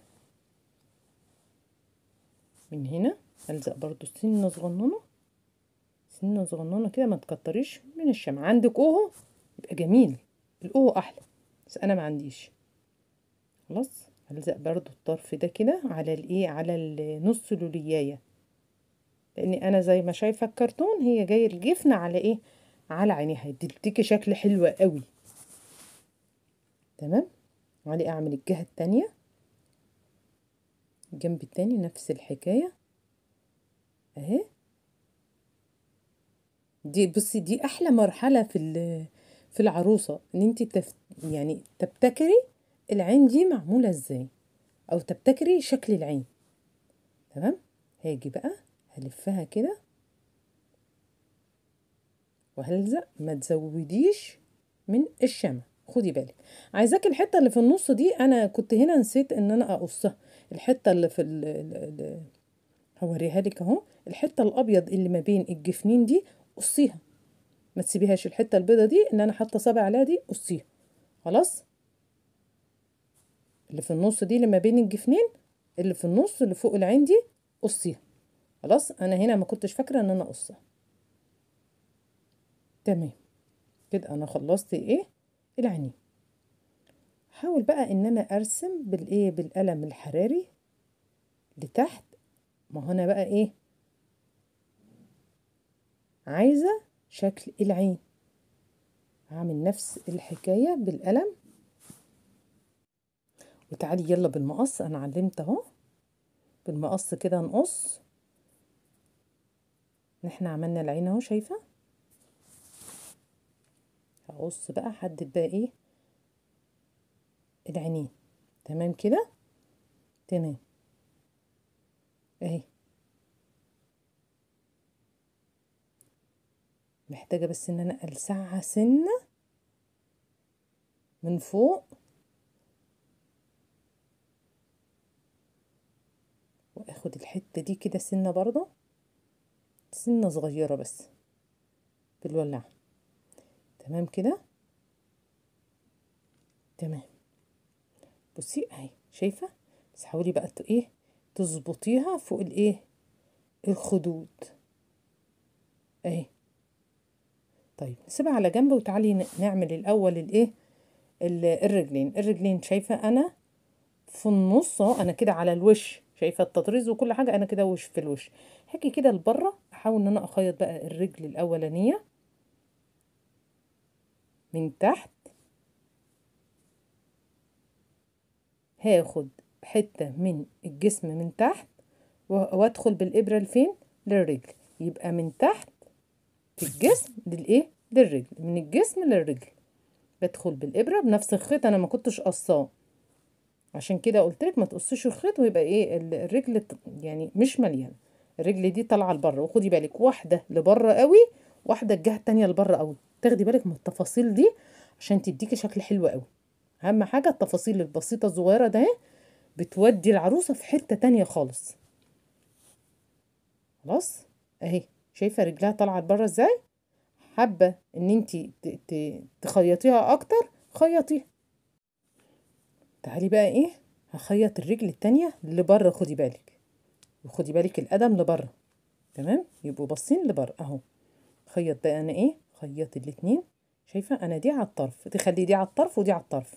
من هنا الزق برضو سنة صغننة سنة صغننة كده ما تكتريش من الشمع عندك اوهو يبقى جميل الاوهو احلى بس انا ما عنديش خلاص هلزق برضو الطرف ده كده على الايه على النص لوليايه لان انا زي ما شايفه الكرتون هي جايه الجفن على ايه على عينيها تديكي شكل حلو قوي تمام علي اعمل الجهه التانية الجنب التاني نفس الحكايه اهي دي بصي دي احلى مرحله في في العروسه ان انت تف يعني تبتكري العين دي معموله ازاي او تبتكري شكل العين تمام هاجي بقى هلفها كده وهلزق ما تزوديش من الشمع خدي بالك عايزاك الحته اللي في النص دي انا كنت هنا نسيت ان انا اقصها الحته اللي في ال ال هوريها لك اهو الحته الابيض اللي ما بين الجفنين دي قصيها ما تسيبيهاش الحته البيضه دي اللي انا حاطه صابع عليها دي قصيها خلاص اللي في النص دي اللي ما بين الجفنين اللي في النص اللي فوق العين دي قصيها خلاص انا هنا ما كنتش فاكره ان انا اقصها تمام كده انا خلصت ايه العينين حاول بقى ان انا ارسم بالايه بالقلم الحراري لتحت ما هو انا بقى ايه عايزه شكل العين هعمل نفس الحكايه بالقلم وتعالي يلا بالمقص انا علمت اهو بالمقص كده نقص احنا عملنا العين اهو شايفه هقص بقى حدد بقى ايه العينين تمام كده تمام اهي محتاجه بس ان انا السعها سنه من فوق واخد الحته دي كده سنه برضه سنه صغيره بس بالولاعه تمام كده تمام بصي اهي شايفه بس حاولي بقى ايه تظبطيها فوق الايه الخدود اهي طيب نسيبها على جنب وتعالي نعمل الاول الايه الرجلين الرجلين شايفه انا في النص اهو انا كده على الوش شايفه التطريز وكل حاجه انا كده وش في الوش هاجي كده لبره احاول ان انا اخيط بقى الرجل الاولانيه من تحت هاخد حتة من الجسم من تحت وادخل بالإبرة لفين للرجل يبقى من تحت في الجسم للإيه للرجل من الجسم للرجل بدخل بالإبرة بنفس الخيط أنا ما كنتش قصاه عشان كده قلت لك ما تقصيش الخيط ويبقى ايه الرجل يعني مش مليانه الرجل دي طالعه لبره وخدي بالك واحده لبره قوي واحده الجهه التانية لبره قوي تاخدي بالك من التفاصيل دي عشان تديكي شكل حلو قوي اهم حاجه التفاصيل البسيطه الصغيره ده بتودي العروسه في حته تانية خالص خلاص اهي شايفه رجلها طالعه لبره ازاي حابه ان انت تخيطيها اكتر خيطيها تعالي بقى ايه هخيط الرجل التانية لبره خدي بالك وخدي بالك القدم لبره تمام يبقوا باصين لبره اهو خيط بقى انا ايه خيط الاتنين شايفه انا دي على الطرف تخلي دي على الطرف ودي على الطرف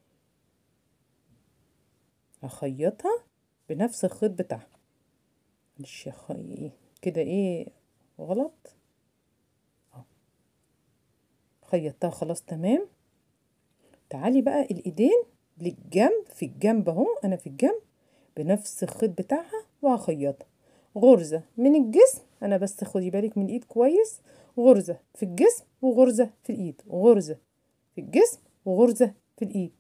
هخيطها بنفس الخيط بتاعها معلش خي... كده ايه غلط اهو خيطتها خلاص تمام تعالي بقى الايدين للجنب في الجنب اهو انا في الجنب بنفس الخيط بتاعها وهخيطها غرزة من الجسم انا بس خدي بالك من الايد كويس غرزة في الجسم وغرزة في الايد غرزة في الجسم وغرزة في الايد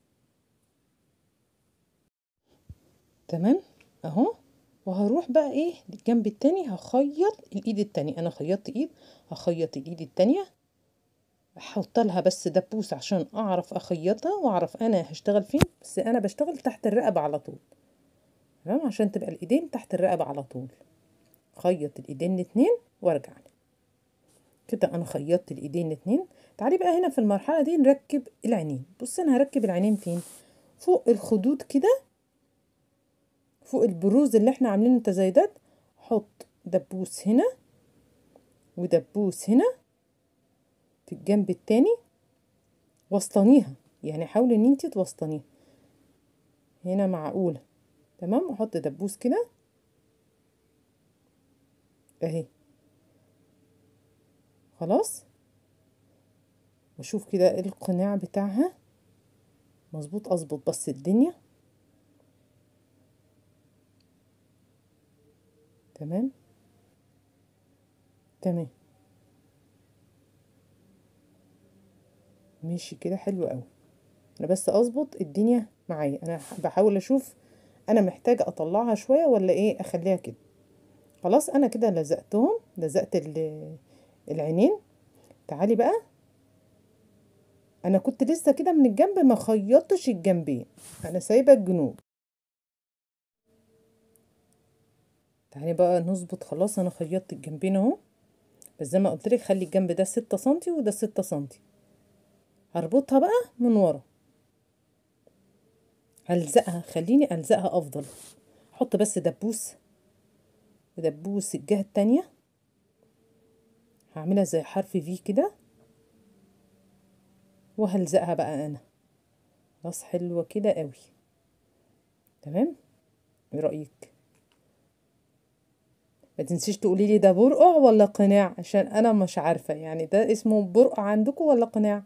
تمام اهو وهروح بقى ايه الجنب التاني هخيط الايد التانية انا خيطت ايد هخيط الايد التانية احط لها بس دبوس عشان اعرف اخيطها واعرف انا هشتغل فين بس انا بشتغل تحت الرقبة على طول تمام عشان تبقى الايدين تحت الرقبة على طول خيط الايدين الاتنين وارجع كده انا خيطت الايدين الاتنين تعالي بقى هنا في المرحلة دي نركب العينين بص انا هركب العينين فين فوق الخدود كده فوق البروز اللي احنا عاملينه تزايدات حط دبوس هنا ودبوس هنا في الجنب التاني وسطنيها يعني حاولي ان انت توسطنيها هنا معقولة تمام احط دبوس كده اهي خلاص واشوف كده القناع بتاعها مظبوط اظبط بس الدنيا تمام تمام ماشي كده حلو قوي انا بس اظبط الدنيا معايا انا بحاول اشوف انا محتاجه اطلعها شويه ولا ايه اخليها كده خلاص انا كده لزقتهم لزقت العينين تعالي بقى انا كنت لسه كده من الجنب ما خيطتش الجنبين انا سايبه الجنوب تعالي بقى نظبط خلاص انا خيطت الجنبين اهو بس زي ما قلت لك خلي الجنب ده ستة سنتي وده ستة سنتي هربطها بقى من ورا هلزقها خليني الزقها افضل احط بس دبوس ودبوس الجهة التانية هعملها زي حرف في كده وهلزقها بقى انا خلاص حلوة كده قوي تمام ايه رأيك ما تنسيش تقولي لي ده برقع ولا قناع عشان انا مش عارفة يعني ده اسمه برقع عندكم ولا قناع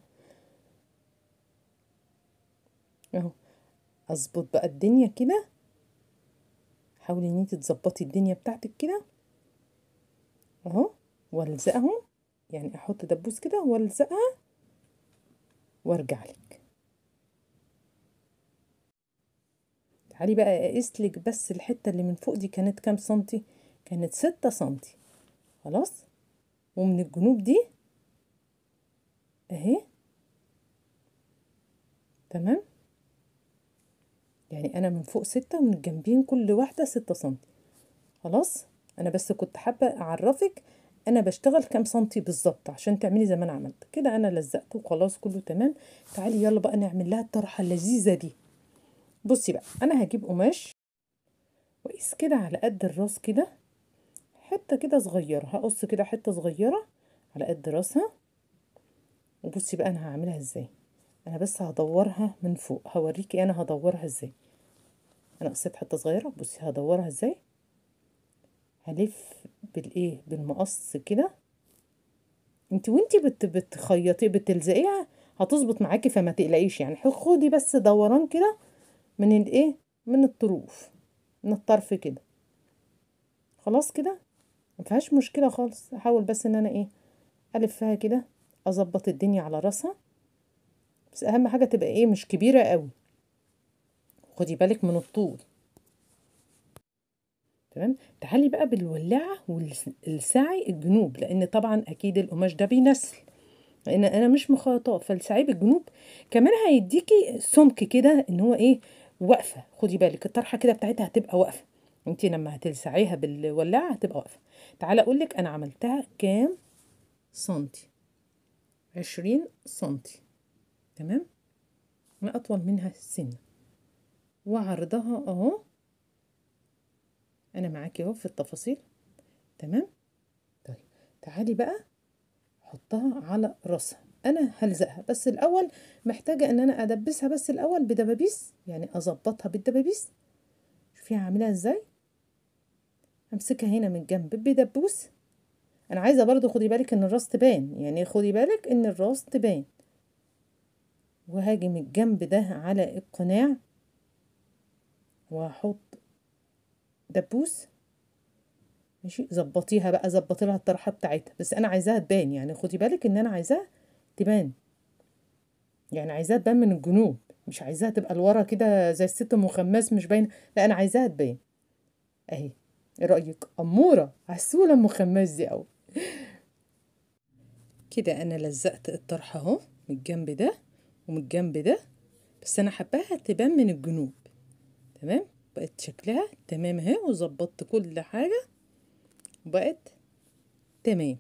اهو اظبط بقى الدنيا كده حاولي ان انت تظبطي الدنيا بتاعتك كده اهو والزقهم يعني احط دبوس كده والزقها وارجع لك تعالي بقى اقيس لك بس الحته اللي من فوق دي كانت كام سنتي كانت ستة سنتي خلاص ومن الجنوب دي اهي تمام يعني انا من فوق ستة ومن الجنبين كل واحدة ستة سنتي خلاص انا بس كنت حابة اعرفك انا بشتغل كام سنتي بالظبط عشان تعملي زي ما انا عملت كده انا لزقت وخلاص كله تمام تعالي يلا بقى نعمل لها الطرحة اللذيذة دي بصي بقى انا هجيب قماش واقيس كده على قد الراس كده حته كده صغيره هقص كده حته صغيره على قد راسها وبصي بقى انا هعملها ازاي انا بس هدورها من فوق هوريكي انا هدورها ازاي انا قصيت حته صغيره بصي هدورها ازاي هلف بالايه بالمقص كده انت وانت بت بتخيطي بتلزقيها هتظبط معاكي فما تقلقيش يعني خدي بس دوران كده من الايه من الطروف من الطرف كده خلاص كده مفيهاش مشكله خالص احاول بس ان انا ايه الفها كده اظبط الدنيا على راسها بس اهم حاجه تبقى ايه مش كبيره قوي خدي بالك من الطول تمام تعالي بقى بالولاعه والسعي الجنوب لان طبعا اكيد القماش ده بينسل لان انا مش مخيطاه فالسعي بالجنوب كمان هيديكي سمك كده ان هو ايه واقفه خدي بالك الطرحه كده بتاعتها هتبقى واقفه انت لما هتلسعيها بالولاعه هتبقى واقفه تعالى اقول لك انا عملتها كام سنتي عشرين سنتي تمام انا اطول منها سنه وعرضها اهو انا معاكي اهو في التفاصيل تمام طيب تعالي بقى حطها على راسها انا هلزقها بس الاول محتاجه ان انا ادبسها بس الاول بدبابيس يعني اظبطها بالدبابيس شوفي هعملها ازاي امسكها هنا من الجنب بدبوس انا عايزه برضو خدي بالك ان الراس تبان يعني خدي بالك ان الراس تبان وهاجي من الجنب ده على القناع وهحط دبوس ماشي ظبطيها بقى ظبطي لها الطرحه بتاعتها بس انا عايزاها تبان يعني خدي بالك ان انا عايزاها تبان يعني عايزاها تبان من الجنوب مش عايزاها تبقى لورا كده زي الست ام خماس مش باينه لا انا عايزاها تبان اهي ايه رايك اموره عسوله ام خماس دي قوي كده انا لزقت الطرحه اهو من الجنب ده ومن الجنب ده بس انا حباها تبان من الجنوب تمام بقت شكلها تمام اهي وظبطت كل حاجه وبقت تمام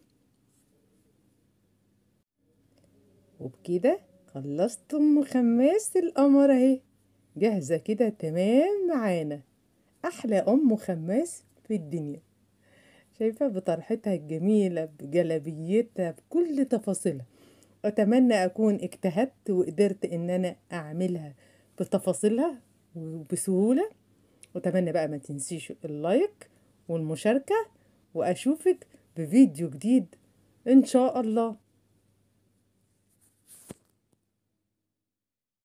وبكده خلصت ام خماس القمر اهي جاهزه كده تمام معانا احلى ام خماس في الدنيا شايفه بطرحتها الجميله بجلبيتها بكل تفاصيلها اتمنى اكون اجتهدت وقدرت ان انا اعملها بتفاصيلها وبسهوله واتمنى بقى ما تنسيش اللايك والمشاركه واشوفك بفيديو جديد ان شاء الله